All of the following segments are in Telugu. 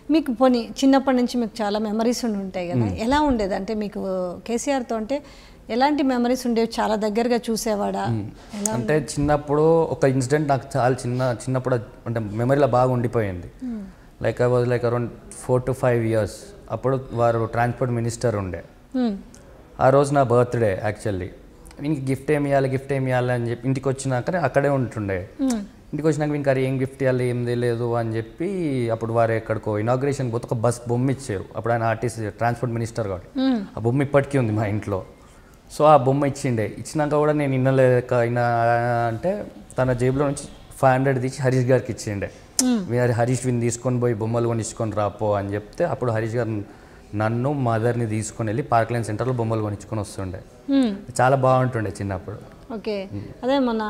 మీకు పోనీ చిన్నప్పటి నుంచి మీకు చాలా మెమరీస్ ఉండి ఉంటాయి కదా ఎలా ఉండేది అంటే మీకు కేసీఆర్తో అంటే ఎలాంటి మెమరీస్ ఉండేవి చాలా దగ్గరగా చూసేవాడా ఎలా అంటే చిన్నప్పుడు ఒక ఇన్సిడెంట్ నాకు చాలా చిన్న చిన్నప్పుడు అంటే మెమరీలో బాగా ఉండిపోయింది like I was like around four to five years అప్పుడు వారు ట్రాన్స్పోర్ట్ మినిస్టర్ ఉండే మ్మ్. ఆ రోజు నా బర్త్డే యాక్చువల్లీ ఇంక గిఫ్ట్ ఏమి ఇవ్వాలి గిఫ్ట్ ఏమి ఇవ్వాలి అని చెప్పి ఇంటికి వచ్చినాక అక్కడే ఉంటుండే ఇంటికి వచ్చినాక ఇంకా ఏం గిఫ్ట్ ఇవ్వాలి ఏం తెలియదు అని చెప్పి అప్పుడు వారు ఎక్కడికో ఇనాగ్రేషన్ పోతే ఒక బస్ బొమ్మ ఇచ్చారు అప్పుడు ఆయన ఆర్టీసీ ట్రాన్స్పోర్ట్ మినిస్టర్ కాబట్టి ఆ బొమ్మ ఇప్పటికీ ఉంది మా ఇంట్లో సో ఆ బొమ్మ ఇచ్చిండే ఇచ్చినాక కూడా నేను ఇన్నలేక అయినా అంటే తన జేబులో నుంచి ఫైవ్ హండ్రెడ్ తీసి హరీష్ గారికి ఇచ్చిండే మీరు హరీష్ విని తీసుకొని పోయి బొమ్మలు కొనిచ్చుకొని రాపో అని చెప్తే అప్పుడు హరీష్ గారు నన్ను మదర్ని తీసుకొని వెళ్ళి పార్క్ లైన్ సెంటర్లో బొమ్మలు కొనిచ్చుకొని వస్తుండే మ్మ్. చాలా బాగుంటుండే చిన్నప్పుడు ఓకే అదే మన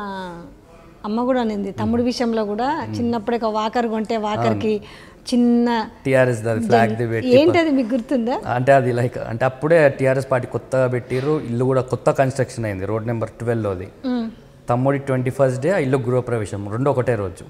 అమ్మ కూడా అనింది తమ్ముడి విషయంలో కూడా చిన్నప్పుడే ఒక వాకర్ కొంటే వాకర్కి చిన్న టీఆర్ఎస్ దాని ఫ్లాగ్ ది పెట్టి ఏంటి అది మీకు గుర్తుందా అంటే అది లైక్ అంటే అప్పుడే టీఆర్ఎస్ పార్టీ కొత్తగా పెట్టిర్రు ఇల్లు కూడా కొత్త కన్స్ట్రక్షన్ అయింది రోడ్ నెంబర్ ట్వెల్వ్లోది మ్మ్. తమ్ముడి ట్వంటీ ఫస్ట్ డే ఆ ఇల్లు గృహప్రవేశం రెండు ఒకటే రోజు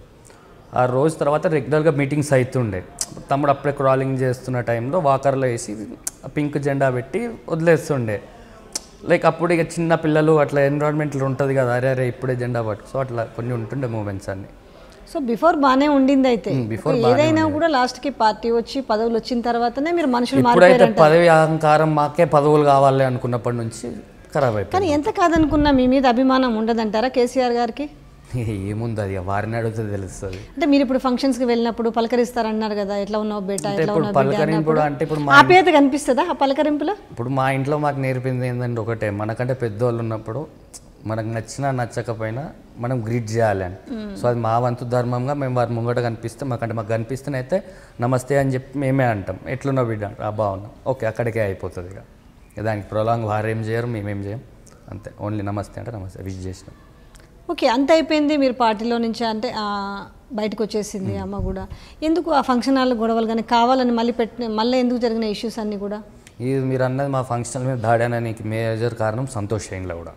ఆ రోజు తర్వాత రెగ్యులర్గా మీటింగ్స్ అవుతుండే తమ్ముడు అప్పుడే క్రాలింగ్ చేస్తున్న టైంలో వాకర్లో వేసి పింక్ జెండా పెట్టి వదిలేస్తుండే లైక్ అప్పుడు ఇక చిన్న పిల్లలు అట్లా ఎన్విరాన్మెంట్లో ఉంటుంది కదా అరే అరే ఇప్పుడే జెండా పట్టు సో అట్లా కొన్ని ఉంటుండే మూమెంట్స్ అన్ని సో బిఫోర్ బాగానే ఉండింది అయితే before ఒక ఏదైనా కూడా లాస్ట్కి పార్టీ వచ్చి పదవులు వచ్చిన తర్వాతనే మీరు మనుషులు ఎప్పుడైతే మారిపోయారంట పదవి అహంకారం మాకే పదవులు కావాలి అనుకున్నప్పటి నుంచి ఖరాబ్ అయిపోయింది కానీ ఎంత కాదనుకున్నా మీ మీద అభిమానం ఉండదంటారా కేసీఆర్ గారికి ఏముంది అది వారిని అడిగితే తెలుస్తుంది అంటే మీరు ఇప్పుడు ఫంక్షన్స్ కి వెళ్ళినప్పుడు పలకరిస్తారన్నారు కదా ఎట్లా ఉన్నావు బేటా అంటే ఎట్లా ఇప్పుడు ఉన్నావు బిడ్డ పలకరింపుడు అన్నప్పుడు అంటే ఇప్పుడు మా ఆప్యాయత కనిపిస్తుందా ఆ పలకరింపులో ఇప్పుడు మా ఇంట్లో మాకు నేర్పింది ఏంటంటే ఒకటే మనకంటే పెద్దోళ్ళు ఉన్నప్పుడు మనకు నచ్చినా నచ్చకపోయినా మనం గ్రీట్ చేయాలి అని సో అది మా వంతు ధర్మంగా మేము వారి ముంగట కనిపిస్తే మాకంటే మాకు కనిపిస్తేనైతే నమస్తే అని చెప్పి మేమే అంటాం ఎట్లున్నావు బిడ్డ ఆ బాగున్నాం ఓకే అక్కడికే అయిపోతుంది ఇక ఇక దానికి ప్రొలాంగ్ వారేం చేయరు మేమేం చేయం అంతే ఓన్లీ నమస్తే అంటే నమస్తే విష్ చేసినాం ఓకే అంత అయిపోయింది మీరు పార్టీలో నుంచి అంటే ఆ, బయటకు వచ్చేసింది అమ్మ కూడా ఎందుకు ఆ ఫంక్షన్ హాల్ గొడవలు కానీ కావాలని మళ్ళీ పెట్టిన మళ్ళీ ఎందుకు జరిగిన ఇష్యూస్ అన్నీ కూడా ఇది మీరు అన్నది మా ఫంక్షన్ మీద దాడి అనడానికి మేజర్ కారణం సంతోష్ షైన్లో కూడా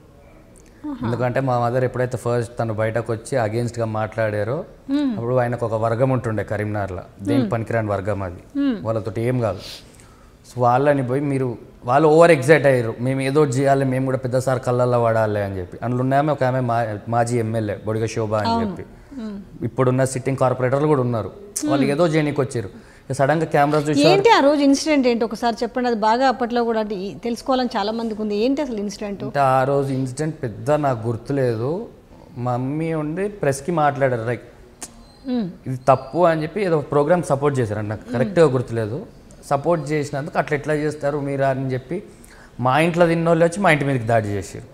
ఎందుకంటే మా మదర్ ఎప్పుడైతే ఫస్ట్ తను బయటకు వచ్చి అగేన్స్ట్గా మాట్లాడారో అప్పుడు ఆయనకు ఒక వర్గం ఉంటుండే కరీంనగర్లో దేనికి పనికిరాని వర్గం అది వాళ్ళతో ఏం కాదు సో వాళ్ళని పోయి మీరు వాళ్ళు ఓవర్ ఎగ్జైట్ అయ్యారు మేము ఏదో ఒకటి చేయాలి మేము కూడా పెద్ద సార్ కళ్ళల్లో పడాలి అని చెప్పి అందులో ఉన్నామే ఒక ఆమె మా మాజీ ఎమ్మెల్యే బొడిగ శోభ అని చెప్పి ఇప్పుడున్న సిట్టింగ్ కార్పొరేటర్లు కూడా ఉన్నారు వాళ్ళు ఏదో చేయనీకి వచ్చారు సడన్గా కెమెరా చూసి ఏంటి ఆ రోజు ఇన్సిడెంట్ ఏంటి ఒకసారి చెప్పండి అది బాగా అప్పట్లో కూడా అంటే ఈ- తెలుసుకోవాలని చాలా మందికి ఉంది ఏంటి అసలు ఇన్సిడెంట్ అంటే ఆ రోజు ఇన్సిడెంట్ పెద్ద నాకు గుర్తులేదు మమ్మీ ఉండి ప్రెస్కి మాట్లాడారు లైక్ ఇది తప్పు అని చెప్పి ఏదో ప్రోగ్రామ్ సపోర్ట్ చేశారు నాకు కరెక్ట్గా గుర్తులేదు సపోర్ట్ చేసినందుకు అట్లా ఎట్లా చేస్తారు మీరు అని చెప్పి మా ఇంట్లో తిన్నోళ్ళు వచ్చి మా ఇంటి మీదకి దాడి చేశారు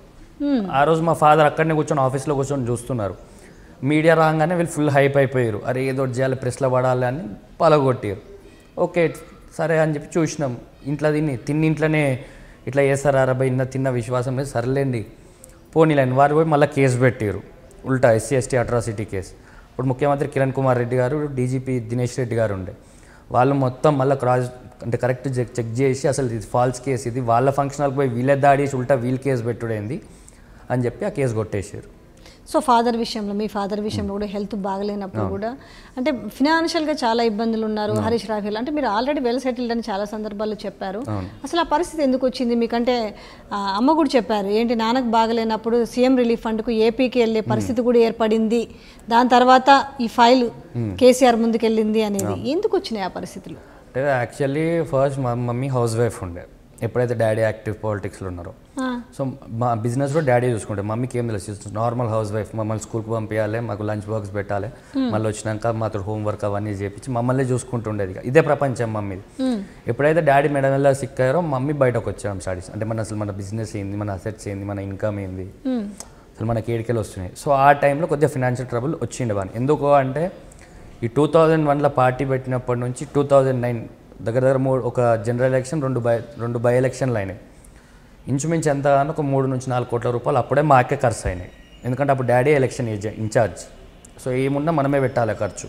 ఆ రోజు మా ఫాదర్ అక్కడనే కూర్చొని ఆఫీస్లో కూర్చొని చూస్తున్నారు మీడియా రాగానే వీళ్ళు ఫుల్ హైప్ అయిపోయారు అరే ఏదో ఒకటి చేయాలి ప్రెస్లో పడాలి అని పలగొట్టారు ఓకే సరే అని చెప్పి చూసినాం ఇంట్లో తిని తిన్ని ఇంట్లోనే ఇట్లా చేస్తారా అరబై ఇన్న తిన్న విశ్వాసం లేదు సర్లేండి పోనీలేండి వారు పోయి మళ్ళీ కేసు పెట్టారు ఉల్టా ఎస్సీ ఎస్టీ అట్రాసిటీ కేసు ఇప్పుడు ముఖ్యమంత్రి కిరణ్ కుమార్ రెడ్డి గారు డీజీపీ దినేష్ రెడ్డి గారు ఉండే వాళ్ళు మొత్తం మళ్ళీ క్రాస్ అంటే కరెక్ట్ చెక్ చెక్ చేసి అసలు ఇది ఫాల్స్ కేసు ఇది వాళ్ళ ఫంక్షనల్కి పోయి వీళ్ళే దాడి చేసి ఉల్టా వీల్ కేసు పెట్టుడైంది అని చెప్పి ఆ కేసు కొట్టేశారు సో ఫాదర్ విషయంలో మీ ఫాదర్ విషయంలో కూడా హెల్త్ బాగలేనప్పుడు కూడా అంటే ఫినాన్షియల్గా చాలా ఇబ్బందులు ఉన్నారు హరీష్ రాఫీల్ అంటే మీరు ఆల్రెడీ వెల్ సెటిల్డ్ అని చాలా సందర్భాల్లో చెప్పారు అసలు ఆ పరిస్థితి ఎందుకు వచ్చింది మీకంటే ఆ, అమ్మ కూడా చెప్పారు ఏంటి నాన్నకు బాగలేనప్పుడు సీఎం రిలీఫ్ ఫండ్కు ఏపీకి వెళ్ళే పరిస్థితి కూడా ఏర్పడింది దాని తర్వాత ఈ ఫైల్ కేసీఆర్ ముందుకెళ్ళింది అనేది ఎందుకు వచ్చినాయి ఆ పరిస్థితులు అంటే యాక్చువల్లీ ఫస్ట్ మా మమ్మీ హౌస్ వైఫ్ ఉండే ఎప్పుడైతే డాడీ యాక్టివ్ పాలిటిక్స్లో ఉన్నారో ఆ, సో మా బిజినెస్ కూడా డాడీ చూసుకుంటే మమ్మీకి ఏం తెలుసు నార్మల్ హౌస్ వైఫ్ మమ్మల్ని స్కూల్కి పంపించాలి మాకు లంచ్ బాక్స్ పెట్టాలి మళ్ళీ వచ్చినాక మాతో హోంవర్క్ అవన్నీ చేపించి మమ్మల్ని చూసుకుంటుండేది ఇక. ఇదే ప్రపంచం మమ్మీది ఎప్పుడైతే డాడీ మెడ వల్ల సిక్ అయ్యారో మమ్మీ బయటకు వచ్చాం స్టడీస్ అంటే మన అసలు మన బిజినెస్ ఏంది మన అసెట్స్ ఏంది మన ఇన్కమ్ ఏంది అసలు మనకి ఏడికెళ్ళి వస్తున్నాయి సో ఆ టైంలో కొద్దిగా ఫినాన్షియల్ ట్రబుల్ వచ్చిండే వాని ఎందుకు అంటే ఈ టూ థౌజండ్ వన్లో పార్టీ పెట్టినప్పటి నుంచి టూ థౌజండ్ నైన్ దగ్గర దగ్గర మూడు ఒక జనరల్ ఎలక్షన్ రెండు బై రెండు బై ఎలక్షన్లు అయినాయి ఇంచుమించు ఎంత గానో ఒక మూడు నుంచి నాలుగు కోట్ల రూపాయలు అప్పుడే మాకే ఖర్చు అయినాయి ఎందుకంటే అప్పుడు daddy election agent incharge so ఏమున్నా మనమే పెట్టాలి ఖర్చు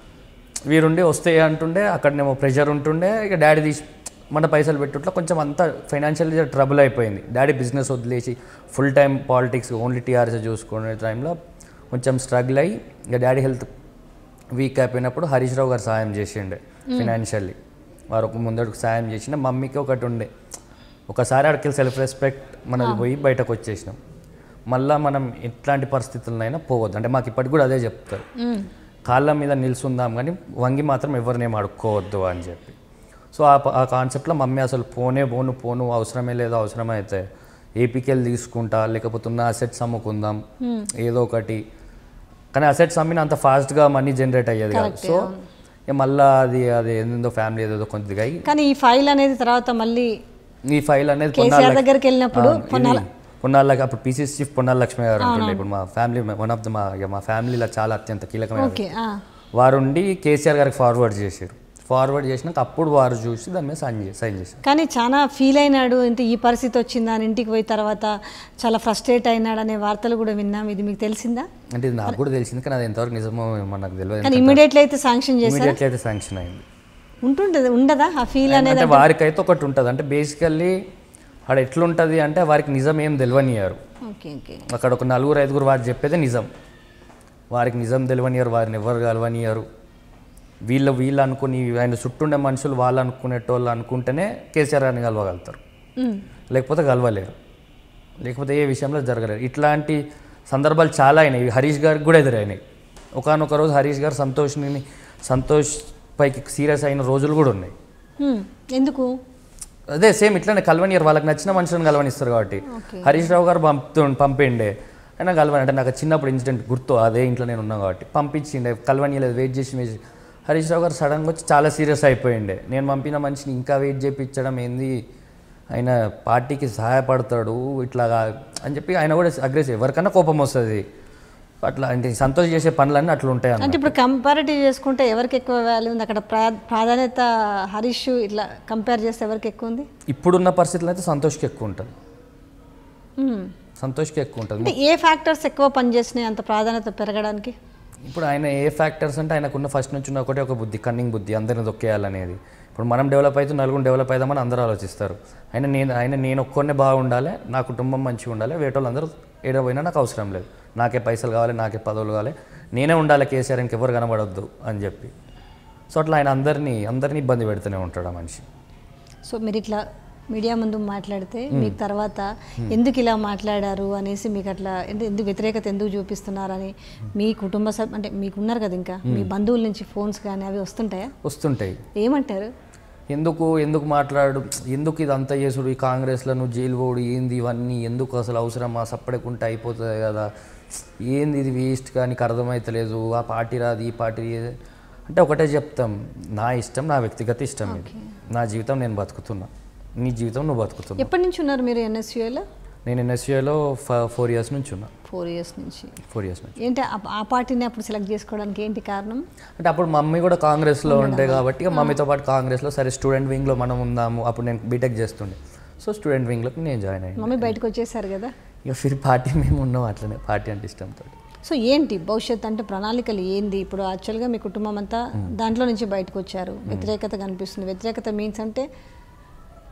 వీరుండి వస్తాయి అంటుండే అక్కడనేమో ప్రెషర్ ఉంటుండే ఇక డాడీ తీసి మన పైసలు పెట్టుట్లా కొంచెం అంతా ఫైనాన్షియల్ ట్రబుల్ అయిపోయింది డాడీ బిజినెస్ వదిలేసి full time politics only TRS చూసుకునే టైంలో కొంచెం స్ట్రగుల్ అయ్యి ఇక డాడీ హెల్త్ వీక్ అయిపోయినప్పుడు హరీష్ రావు గారు సాయం చేసిండే ఫినాన్షియల్లీ వారు ఒక ముందడుకు సాయం చేసిన మమ్మీకి ఒకటి ఉండే ఒకసారి అక్కడికి సెల్ఫ్ రెస్పెక్ట్ మనది పోయి బయటకు వచ్చేసినాం మళ్ళా మనం ఎట్లాంటి పరిస్థితులనైనా పోవద్దు అంటే మాకు ఇప్పటికి కూడా అదే చెప్తారు కాళ్ళ మీద నిల్చుందాం కానీ వంగి మాత్రం ఎవరినేం అడుక్కోవద్దు అని చెప్పి సో ఆ ప- ఆ కాన్సెప్ట్లో మమ్మీ అసలు పోనే పోను పోను అవసరమే లేదు అవసరమైతే ఏపీకి వెళ్ళి తీసుకుంటా లేకపోతే ఉన్న అసెట్స్ అమ్ముకుందాం ఏదో ఒకటి కానీ అసెట్స్ అమ్మిన అంత ఫాస్ట్గా మనీ జనరేట్ అయ్యేది కాదు సో ఇక మళ్ళా అది అది ఏందో ఫ్యామిలీ ఏదో కొద్దిగా అయ్యి కానీ ఈ ఫైల్ అనేది తర్వాత మళ్ళీ ఈ ఫైల్ అనేది కేసీఆర్ దగ్గరికి వెళ్ళినప్పుడు పొన్నాల పొన్నాల అప్పుడు పీసీసీ చీఫ్ పొన్నాల లక్ష్మి గారు ఉంటుండే ఇప్పుడు మా ఫ్యామిలీ వన్ ఆఫ్ ద మా ఇక మా ఫ్యామిలీలో చాలా అత్యంత కీలకమైన ఓకే ఆ. వారు ఉండి కేసీఆర్ గారికి ఫార్వర్డ్ చేశారు ఫార్వర్డ్ చేసినాక అప్పుడు వారు చూసి దాని మీద సైన్ చేసి సైన్ చేశారు కానీ చాలా ఫీల్ అయినాడు ఇంత ఈ పరిస్థితి వచ్చిందా అని ఇంటికి పోయిన తర్వాత చాలా ఫ్రస్ట్రేట్ అయినాడు అనే వార్తలు కూడా విన్నాం ఇది మీకు తెలిసిందా అంటే ఇది నాకు కూడా తెలిసింది కానీ అది ఎంతవరకు నిజమో ఏమో నాకు తెలియదు కానీ ఇమీడియట్లీ అయితే శాంక్షన్ చేశారు ఇమీడియట్లీ అయితే శాంక్షన్ అయింది ఉంటుండదు ఉండదా ఆ ఫీల్ అనేది అంటే వారికైతే ఒకటి ఉంటుంది అంటే బేసికల్లీ ఆడ ఎట్లుంటుంది అంటే వారికి నిజం ఏం తెలియనియారు ఓకే ఓకే అక్కడ ఒక నలుగురు ఐదుగురు వారు చెప్పేదే నిజం వారికి నిజం తెలియనియరు వారిని ఎవరు కలవనియరు వీళ్ళు వీళ్ళు అనుకుని ఆయన చుట్టుండే మనుషులు వాళ్ళు అనుకునేటోళ్ళు అనుకుంటేనే కేసీఆర్ గారిని కలవగలుగుతారు లేకపోతే కలవలేరు లేకపోతే ఏ విషయంలో జరగలేరు ఇట్లాంటి సందర్భాలు చాలా అయినాయి హరీష్ గారికి కూడా ఎదురైనాయి ఒకనొక రోజు హరీష్ గారు సంతోష్ని సంతోష్ పైకి సీరియస్ అయిన రోజులు కూడా ఉన్నాయి హ్మ్. ఎందుకు అదే సేమ్ ఇట్లానే కలవనియర్ వాళ్ళకి నచ్చిన మనుషులను కలవనిస్తారు కాబట్టి హరీష్ రావు గారు పంపుతూ పంపిండే అయినా కలవని అంటే నాకు చిన్నప్పుడు ఇన్సిడెంట్ గుర్తు అదే ఇంట్లో నేను ఉన్నాను కాబట్టి పంపించిండే కలవనీయలేదు వెయిట్ చేసి వెయిట్ చేసి హరీష్ రావు గారు సడన్గా వచ్చి చాలా సీరియస్ అయిపోయిండే నేను పంపిన మనిషిని ఇంకా వెయిట్ చేయించడం ఏంది ఆయన పార్టీకి సహాయపడతాడు ఇట్లా అని చెప్పి ఆయన కూడా అగ్రెసివ్ ఎవరికైనా కోపం వస్తుంది అట్లా అంటే సంతోష్ చేసే పనులన్నీ అట్లా ఉంటాయి అన్నమాట. అంటే ఇప్పుడు కంపారిటివ్ చేసుకుంటే ఎవరికి ఎక్కువ వాల్యూ ఉంది అక్కడ ప్రా ప్రాధాన్యత హరీష్ ఇట్లా కంపేర్ చేస్తే ఎవరికి ఎక్కువ ఉంది ఇప్పుడున్న పరిస్థితుల్లో అయితే సంతోష్కి ఎక్కువ ఉంటుంది హ్మ్. సంతోష్కి ఎక్కువ ఉంటుంది అంటే ఏ ఫ్యాక్టర్స్ ఎక్కువ పనిచేసినాయి అంత ప్రాధాన్యత పెరగడానికి ఇప్పుడు ఆయన ఏ ఫ్యాక్టర్స్ అంటే ఆయనకున్న ఫస్ట్ నుంచి ఉన్న ఒకటే ఒక బుద్ధి కన్నింగ్ బుద్ధి అందరిని దొక్కేయాలనేది ఇప్పుడు మనం డెవలప్ అయితే నలుగురు డెవలప్ అవుదామని అందరూ ఆలోచిస్తారు ఆయన నేను ఆయన నేను ఒక్కరినే బాగుండాలి నా కుటుంబం మంచిగా ఉండాలి వేటోళ్ళు అందరూ ఏడో పోయినా నాకు అవసరం లేదు నాకే పైసలు కావాలి నాకే పదవులు కావాలి నేనే ఉండాలి కేసీఆర్ ఇంకెవరు కనబడొద్దు అని చెప్పి సో అట్లా ఆయన అందరినీ అందరినీ ఇబ్బంది పెడుతూనే ఉంటాడు ఆ మనిషి సో మీరు ఇట్లా మీడియా ముందు మాట్లాడితే మీకు తర్వాత ఎందుకు ఇలా మాట్లాడారు అనేసి మీకు అట్లా అంటే ఎందుకు వ్యతిరేకత ఎందుకు చూపిస్తున్నారని మీ కుటుంబ సభ్యు అంటే మీకు ఉన్నారు కదా ఇంకా మీ బంధువుల నుంచి ఫోన్స్ కానీ అవి వస్తుంటాయా వస్తుంటాయి ఏమంటారు ఎందుకు ఎందుకు మాట్లాడు ఎందుకు ఇదంతా చేసుడు ఈ కాంగ్రెస్లో నువ్వు జైలు పోడు ఏంది ఇవన్నీ ఎందుకు అసలు అవసరమా సప్పడకుంటే అయిపోతుంది కదా ఏంది ఇది వేస్ట్ కానీ అర్థమవుతలేదు ఆ పార్టీ రాదు ఈ పార్టీ ఇది. అంటే ఒకటే చెప్తాం నా ఇష్టం నా వ్యక్తిగత ఇష్టం ఇది నా జీవితం నేను బతుకుతున్నా నీ జీవితం నువ్వు బతుకుతున్నా ఎప్పటి నుంచి ఉన్నారు మీరు ఎన్ఎస్యూఏలో నేను ఎన్ఎస్యూఏలో ఫోర్ ఇయర్స్ నుంచి ఉన్నా ఫోర్ ఇయర్స్ నుంచి ఫోర్ ఇయర్స్ నుంచి ఏంటి ఆ- ఆ పార్టీని అప్పుడు సెలెక్ట్ చేసుకోవడానికి ఏంటి కారణం అంటే అప్పుడు మమ్మీ కూడా కాంగ్రెస్లో ఉండే కాబట్టి ఇక మమ్మీతో పాటు కాంగ్రెస్లో సరే స్టూడెంట్ వింగ్లో మనం ఉందాము అప్పుడు నేను బీటెక్ చేస్తుండే సో స్టూడెంట్ వింగ్లోకి నేను జాయిన్ అయ్యాను మమ్మీ బయటకు వచ్చేసారు కదా ఇక ఫిర్ పార్టీ మేము ఉన్నాం అట్లనే పార్టీ అంటే ఇష్టంతో సో ఏంటి భవిష్యత్ అంటే ప్రణాళికలు ఏంది ఇప్పుడు యాక్చువల్గా మీ కుటుంబం అంతా దాంట్లో నుంచి బయటకు వచ్చారు వ్యతిరేకత కనిపిస్తుంది వ్యతిరేకత మీన్స్ అంటే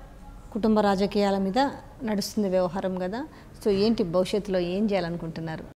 కుటుంబ రాజకీయాల మీద నడుస్తుంది వ్యవహారం కదా సో ఏంటి భవిష్యత్తులో ఏం చేయాలనుకుంటున్నారు